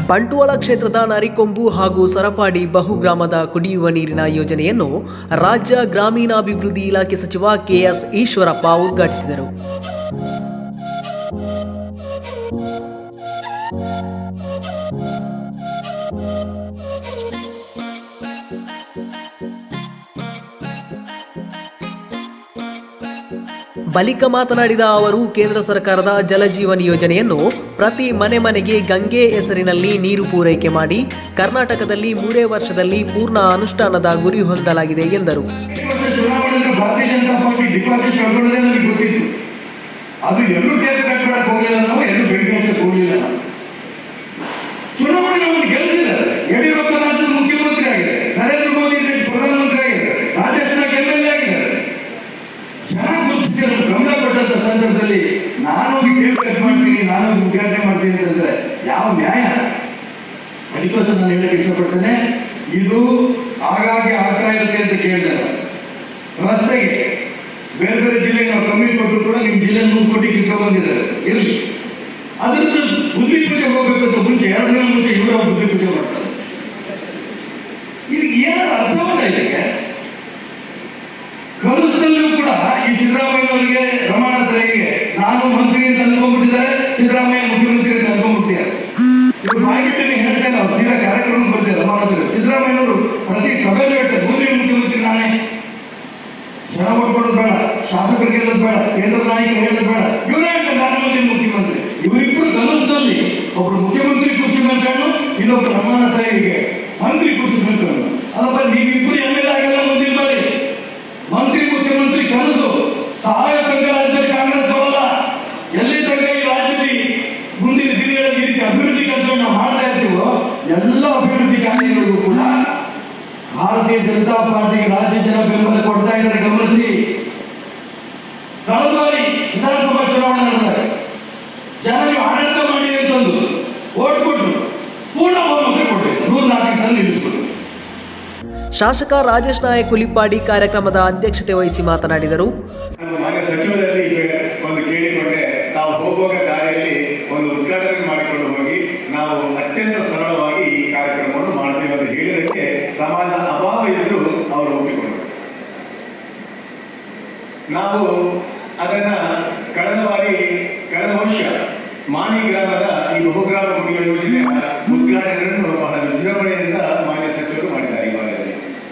ಬಂಟ್ವಾಳ ಕ್ಷೇತ್ರದ ನರಿಕೊಂಬು ಹಾಗೂ ಸರಪಾಡಿ ಬಹುಗ್ರಾಮದ ಕುಡಿಯುವ ನೀರಿನ ಯೋಜನೆಯನ್ನು ರಾಜ್ಯ ಗ್ರಾಮೀಣಾಭಿವೃದ್ಧಿ ಇಲಾಖೆ ಸಚಿವ ಕೆಎಸ್ ಈಶ್ವರಪ್ಪ ಉದ್ಘಾಟಿಸಿದರು ಬಳಿಕ ಮಾತನಾಡಿದ ಅವರು ಕೇಂದ್ರ ಸರ್ಕಾರದ ಜಲಜೀವನ್ ಯೋಜನೆಯನ್ನು ಪ್ರತಿ ಮನೆ ಮನೆಗೆ ಗಂಗೆ ಹೆಸರಿನಲ್ಲಿ ನೀರು ಪೂರೈಕೆ ಮಾಡಿ ಕರ್ನಾಟಕದಲ್ಲಿ ಮೂರೇ ವರ್ಷದಲ್ಲಿ ಪೂರ್ಣ ಅನುಷ್ಠಾನದ ಗುರಿ ಹೊಂದಲಾಗಿದೆ ಎಂದರು ಚುನಾವಣೆಯಲ್ಲಿ ಭಾರತೀಯ ಜನತಾ ಪಾರ್ಟಿ ಡಿಪಾಸಿಟ್ ಕಳ್ಕೊಳ್ಳೋದೇ ನನಗೆ ಗೊತ್ತಿತ್ತು ಅದು ಎಲ್ಲೂ ಟೇಪ್ ಕಟ್ಕೊಳಕ್ ಹೋಗಲಿಲ್ಲ ನಾವು ಎಲ್ಲೂ ಬೆಂಕಿ ಹಚ್ಚಕ್ ಹೋಗಲಿಲ್ಲ ನಾವು ಚುನಾವಣೆ ನಮ್ಮನ್ನು ಗೆಲ್ಲಿಸಿದ್ದಾರೆ ಯಡಿಯೂರಪ್ಪ ರಾಜ್ಯದ ಮುಖ್ಯಮಂತ್ರಿ ಆಗಿದ್ದಾರೆ ನರೇಂದ್ರ ಮೋದಿ ದೇಶ ಪ್ರಧಾನಮಂತ್ರಿ ಆಗಿದ್ದಾರೆ Rajesh Naik M L A ಆಗಿದ್ದಾರೆ ಜನ ಗುರುತಿಸಿದ ಗಮನ ಕೊಟ್ಟಂತ ಸಂದರ್ಭದಲ್ಲಿ ನಾನು ಹೋಗಿ ಟೇಪ್ ಕಟ್ ಮಾಡ್ತೀನಿ ನಾನು ಹೋಗಿ ಉದ್ಘಾಟನೆ ಮಾಡ್ತೀನಿ ಅಂತಂದ್ರೆ ಯಾವ ನ್ಯಾಯ ಅದಕ್ಕೋಸ್ಕರ ನಾನು ಹೇಳಕ್ಕೆ ಇಷ್ಟಪಡ್ತೇನೆ ಇದು ಆಗಾಗ್ಗೆ ಆಗ್ತಾ ಇರುತ್ತೆ ಅಂತ ಕೇಳಿದೆ ನಾನು. ರಸ್ತೆಗೆ ಬೇರೆ ಬೇರೆ ಜಿಲ್ಲೆಗೆ ನಾವು ಕಮ್ಮಿ ಕೊಟ್ಟರು ಕೂಡ ನಿಮ್ಮ ಜಿಲ್ಲೆ ನೂರು ಕೋಟಿ ಕಿತ್ಕೊಂಡ್ ಬಂದಿದ್ದಾರೆ ಇರಲಿ ಅದ್ರದ್ದು ಬುದ್ಧಿ ಪೂಜೆ ಹೋಗ್ಬೇಕಂತ ಮುಂಚೆ ಎರಡು ದಿನ ಮುಂಚೆ ಇವರು ಬುದ್ಧಿ ಪೂಜೆ ಮಾಡ್ತಾರೆ ಇದಕ್ಕೆ ಏನಾದ್ರು ಅರ್ಥವಲ್ಲ ಇದಕ್ಕೆ ಕನಸಲ್ಲೂ ಕೂಡ ಈ ಸಿದ್ದರಾಮಯ್ಯನವರಿಗೆ ರಮಾನಾಥರಿಗೆ ನಾನು ಮಂತ್ರಿ ಅಂತ ಅನ್ಕೊಂಡ್ಬಿಟ್ಟಿದ್ದಾರೆ ಸಿದ್ದರಾಮಯ್ಯ ಮುಖ್ಯಮಂತ್ರಿ ಅಂತ ಅನ್ಕೊಂಡ್ಬಿಟ್ಟಿದ್ದಾರೆ ಇವ್ರು ಮಾಹಿತಿ ಹೇಳ್ತೇನೆ ಅವ್ರು ಸೀದಾ ಕಾರ್ಯಕ್ರಮ ಬರ್ತಾರೆ ರಮಾನಾಥರು ಸಿದ್ದರಾಮಯ್ಯನವರು ಪ್ರತಿ ಸಭೆಯಲ್ಲಿ ಹೇಳ್ತಾರೆ ಮುಂದಿನ ಮುಖ್ಯಮಂತ್ರಿ ನಾನೇ ಜನ ಕೊಡೋದು ಬೇಡ ಶಾಸಕರಿಗೆ ಹೇಳೋದು ಬೇಡ ಕೇಂದ್ರ ನಾಯಕರು ಹೇಳೋದು ಬೇಡ ಇವರೇ ಹೇಳ್ತಾರೆ ನಾನು ಮುಂದಿನ ಮುಖ್ಯಮಂತ್ರಿ ಇವರಿಬ್ಬರು ಕನಸದಲ್ಲಿ ಒಬ್ರು ಮುಖ್ಯಮಂತ್ರಿ ಕುರ್ಚಿ ಮೇಲ್ಕೊಂಡು ಇನ್ನೊಬ್ರು ರಮಾನಾಥರಿಗೆ ಮಂತ್ರಿ ಕುರ್ಚಿ ಮೇಲ್ಕೊಂಡು ಅಲ್ಲಪ್ಪ ನೀವಿಬ್ಬರು ಎಂ ಎಲ್ ಆಗಲ್ಲ ಮುಂದಿನ ಬಾರಿ ಮಂತ್ರಿ ಮುಖ್ಯಮಂತ್ರಿ ಕನಸು ಸಹಾಯ ತನಕ ರಾಜ್ಯದಲ್ಲಿ ಕಾಂಗ್ರೆಸ್ ಬರಲ್ಲ ಎಲ್ಲಿ ತನಕ ಈ ರಾಜ್ಯದಲ್ಲಿ ಮುಂದಿನ ದಿನಗಳಲ್ಲಿ ಈ ರೀತಿ ಅಭಿವೃದ್ಧಿ ಕೆಲಸವನ್ನು ನಾವು ಮಾಡ್ತಾ ಇರ್ತೀವೋ ಎಲ್ಲ ಅಭಿವೃದ್ಧಿ ಕಾರ್ಯಗಳಿಗೂ ಕೂಡ ಭಾರತೀಯ ಜನತಾ ಪಾರ್ಟಿಗೆ ರಾಜ್ಯ ಜನ ಬೆಂಬಲ ಕೊಡ್ತಾ ಇದ್ದಾರೆ ಗಮನಿಸಿ ಕಳೆದ ಬಾರಿ ವಿಧಾನಸಭಾ ಚುನಾವಣೆ ನಡೆದಾಗ ಜನ ನೀವು ಆಡಳಿತ ಮಾಡಿ ಅಂತಂದು ಓಟ್ ಕೊಟ್ಟು ಪೂರ್ಣ ಬಹುಮತ ಕೊಟ್ಟಿದ್ದಾರೆ ನೂರ ನಾಲ್ಕರಲ್ಲಿ ನಿಲ್ಲಿಸ್ಬಿಟ್ಟು ಶಾಸಕ ರಾಜೇಶ್ ನಾಯಕ್ ಹುಲಿಪಾಡಿ ಕಾರ್ಯಕ್ರಮದ ಅಧ್ಯಕ್ಷತೆ ವಹಿಸಿ ಮಾತನಾಡಿದರು ನಮ್ಮ ಮಾನ್ಯ ಸಚಿವರಲ್ಲಿ ಈಗ ಒಂದು ಕೇಳಿಕೊಂಡೆ ತಾವು ಹೋಗುವಾಗ ದಾರಿಯಲ್ಲಿ ಒಂದು ಉದ್ಘಾಟನೆ ಮಾಡಿಕೊಂಡು ಹೋಗಿ ನಾವು ಅತ್ಯಂತ ಸರಳವಾಗಿ ಈ ಕಾರ್ಯಕ್ರಮವನ್ನು ಮಾಡ್ತೀವಿ ಅಂತ ಹೇಳಿದಕ್ಕೆ ಸಮಾಜ ಅಭಾವ ಇದ್ದರೂ ಅವರು ಒಪ್ಪಿಕೊಂಡರು ನಾವು ಅದನ್ನ ಕಳೆದ ಬಾರಿ ಕಳೆದ ವರ್ಷ ಮಾಣಿ ಗ್ರಾಮದ ಈ ಬಹುಗ್ರಾಮ ಕುಡಿಯುವ ಯೋಜನೆಯ ಉದ್ಘಾಟನೆಯನ್ನು ಬಹಳ ವಿಜೃಂಭಣೆಯಿಂದ ಮಾನ್ಯ ಸಚಿವರು ಮಾಡಿದ್ದಾರೆ ಈ ಭಾಗದಲ್ಲಿ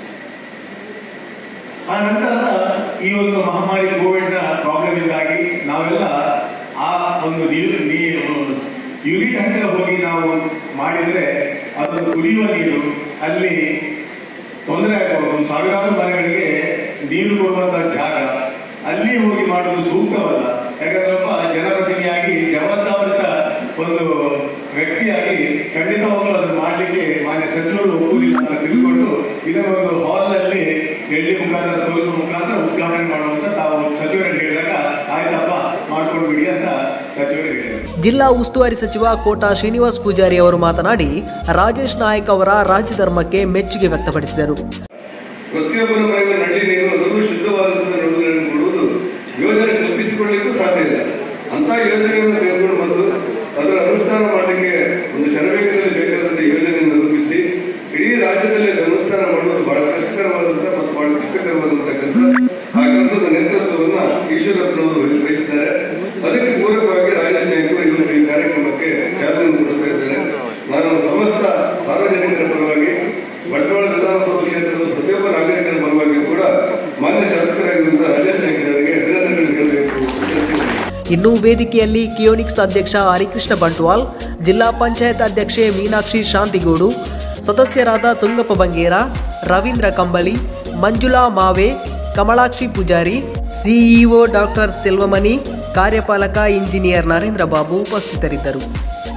ಆ ನಂತರದ ಈ ಒಂದು ಮಹಾಮಾರಿ ಕೋವಿಡ್ ನ ಪ್ರಾಬ್ಲಮ್ ಇಂದಾಗಿ ನಾವೆಲ್ಲ ಆ ಒಂದು ನೀರು ನೀರು ಯೂನಿಟ್ ಹತ್ತಿರ ಹೋಗಿ ನಾವು ಮಾಡಿದ್ರೆ ಅದನ್ನು ಕುಡಿಯುವ ನೀರು ಅಲ್ಲಿ ತೊಂದರೆ ಆಗಬಹುದು ಸಾವಿರಾರು ಮನೆಗಳಿಗೆ ನೀರು ಕೊಡುವಂತಹ ಜಾಗ ಅಲ್ಲಿ ಹೋಗಿ ಮಾಡುವುದು ಸೂಕ್ತವಲ್ಲ ಯಾಕಂದ್ರೆ ಒಬ್ಬ ಜನಪ್ರತಿನಿಧಿಯಾಗಿ ಜವಾಬ್ದಾರಿತ ಒಂದು ವ್ಯಕ್ತಿಯಾಗಿ ಖಂಡಿತವಾಗ್ಲೂ ಅದನ್ನು ಮಾಡಲಿಕ್ಕೆ ಮಾನ್ಯ ಸಚಿವರು ಒಪ್ಪುವುದಿಲ್ಲ ಅಂತ ತಿಳ್ಕೊಂಡು ಇದರ ಒಂದು ಹಾಲ್ನಲ್ಲಿ ಎಳ್ಳಿ ಮುಖಾಂತರ ತೋರಿಸುವ ಮುಖಾಂತರ ಉದ್ಘಾಟನೆ ಮಾಡುವಂತ ತಾವು ಸಚಿವರಿಗೆ ಹೇಳಿದಾಗ ಆಯ್ತಪ್ಪ ಮಾಡ್ಕೊಂಡು ಬಿಡಿ ಅಂತ ಸಚಿವರು ಹೇಳಿದರು ಜಿಲ್ಲಾ ಉಸ್ತುವಾರಿ ಸಚಿವ ಕೋಟಾ ಶ್ರೀನಿವಾಸ್ ಪೂಜಾರಿ ಅವರು ಮಾತನಾಡಿ ರಾಜೇಶ್ ನಾಯಕ್ ಅವರ ರಾಜ್ಯ ಧರ್ಮಕ್ಕೆ ಮೆಚ್ಚುಗೆ ವ್ಯಕ್ತಪಡಿಸಿದರು ಪ್ರತಿಯೊಬ್ಬರ ಮನೆಗೆ ನಳ್ಳಿ ನೀರು ಅದನ್ನು ಶುದ್ಧವಾದಂತಹ ನಡು ನೀರನ್ನು ಕೊಡುವುದು ಯೋಜನೆ ಕಲ್ಪಿಸಿಕೊಳ್ಳಿಕ್ಕೂ ಸಾಧ್ಯ ಇಲ್ಲ ಅಂತ ಯೋಜನೆಯನ್ನು ತೆಗೆದುಕೊಂಡು ಬಂದು ಅದರ ಅನುಷ್ಠಾನ ಮಾಡಲಿಕ್ಕೆ ಒಂದು ಶರವೇಗದಲ್ಲಿ ಬೇಕಾದಂತಹ ಯೋಜನೆಯನ್ನು ರೂಪಿಸಿ ಇಡೀ ರಾಜ್ಯದಲ್ಲಿ ಅದು ಅನುಷ್ಠಾನ ಮಾಡುವುದು ಬಹಳ ಕಷ್ಟಕರವಾದಂತಹ ಮತ್ತು ಬಹಳ ಕ್ಲಿಷ್ಟಕರವಾದಂತಹ ಕೆಲಸ ಆ ಕೆಲಸದ ನೇತೃತ್ವವನ್ನ ಈಶ್ವರಪ್ಪನವರು ವಹಿಸಿದ್ದಾರೆ ಅದಕ್ಕೆ ಪೂರಕವಾಗಿ ರಾಜೇಶ್ ನಾಯಕರು ಇವತ್ತು ಈ ಕಾರ್ಯಕ್ರಮಕ್ಕೆ ಚಾಲನೆ ಕೊಡ್ತಾ ಇದ್ದಾರೆ ನಾನು ಸಮಸ್ತ ಸಾರ್ವಜನಿಕರ ಪರವಾಗಿ ಬಂಟ್ವಾಳ ವಿಧಾನಸಭಾ ಕ್ಷೇತ್ರದ ಪ್ರತಿಯೊಬ್ಬ ನಾಗರಿಕರ ಪರವಾಗಿ ಕೂಡ ಮಾನ್ಯ ಶಾಸಕರಾಗಿರುವಂತಹ ರಾಜೇಶ್ ನಾಯಕರಿಗೆ ಅಭಿನಂದನೆಗಳು ಹೇಳಬೇಕು ಇನ್ನು ವೇದಿಕೆಯಲ್ಲಿ ಕಿಯೋನಿಕ್ಸ್ ಅಧ್ಯಕ್ಷ ಹರಿಕೃಷ್ಣ ಬಂಟ್ವಾಲ್ ಜಿಲ್ಲಾ ಪಂಚಾಯತ್ ಅಧ್ಯಕ್ಷೆ ಮೀನಾಕ್ಷಿ ಶಾಂತಿಗೂಡು ಸದಸ್ಯರಾದ ತುಂಗಪ್ಪ ಬಂಗೇರ ರವೀಂದ್ರ ಕಂಬಳಿ ಮಂಜುಳಾ ಮಾವೆ ಕಮಲಾಕ್ಷಿ ಪೂಜಾರಿ ಸಿಇಒ ಡಾಕ್ಟರ್ ಸೆಲ್ವಮಣಿ ಕಾರ್ಯಪಾಲಕ ಇಂಜಿನಿಯರ್ ನರೇಂದ್ರ ಬಾಬು ಉಪಸ್ಥಿತರಿದ್ದರು